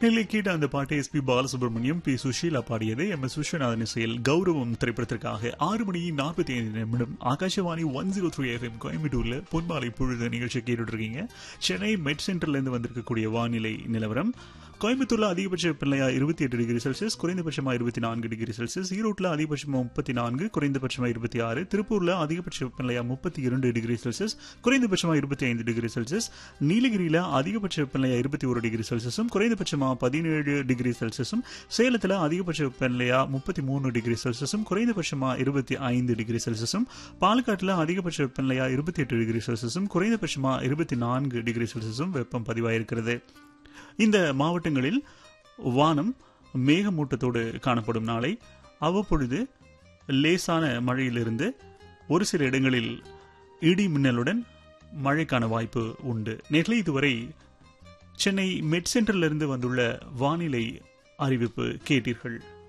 நெல்லை கேட்ட அந்த பாட்டை S P Balasubrahmanyam P Susheela பாடியது எம் எஸ் விஸ்வநாதன் இசையில் கௌரவம் திரைப்படத்திற்காக ஆறு மணி நாற்பத்தி ஐந்து நிமிடம் Akashvani one zero three FM கோயம்புத்தூர்ல பொன்மாலை பொழுது நிகழ்ச்சி கேட்டுட்டு இருக்கீங்க சென்னை மெட் சென்டர்ல இருந்து வந்திருக்கக்கூடிய வானிலை நிலவரம் கோயம்புத்தூர்ல அதிகபட்ச வெப்பநிலையா இருபத்தி எட்டு டிகிரி செல்சியஸ் குறைந்தபட்சமா இருபத்தி நான்கு டிகிரி செல்சியஸ் ஈரோட்டில் அதிகபட்சமா முப்பத்தி நான்கு குறைந்தபட்சமா இருபத்தி ஆறு திருப்பூர்ல அதிகபட்ச வெப்பநிலையா முப்பத்தி இரண்டு டிகிரி செல்சியஸ் குறைந்தபட்சமா இருபத்தி ஐந்து டிகிரி செல்சியஸ் நீலகிரியில அதிகபட்ச வெப்பநிலையா இருபத்தி ஒரு டிகிரி செல்சியஸும் குறைந்தபட்சமா பதினேழு டிகிரி செல்சியஸும் சேலத்துல அதிகபட்ச வெப்பநிலையா முப்பத்தி மூணு டிகிரி செல்சியஸும் குறைந்தபட்சமா இருபத்தி ஐந்து டிகிரி செல்சியஸும் பாலக்காட்டுல அதிகபட்ச வெப்பநிலையா இருபத்தி எட்டு டிகிரி செல்சியஸும் குறைந்தபட்சமா இருபத்தி நான்கு டிகிரி செல்சியஸும் வெப்பம் பதிவாயிருக்கிறது இந்த மாவட்டங்களில் வானம் மேகமூட்டத்தோடு காணப்படும் நாளை அவ்வப்பொழுது லேசான மழையிலிருந்து ஒரு சில இடங்களில் இடி மின்னலுடன் மழைக்கான வாய்ப்பு உண்டு நேற்று இதுவரை சென்னை மெட் சென்டரிலிருந்து வந்துள்ள வானிலை அறிவிப்பு கேட்டீர்கள்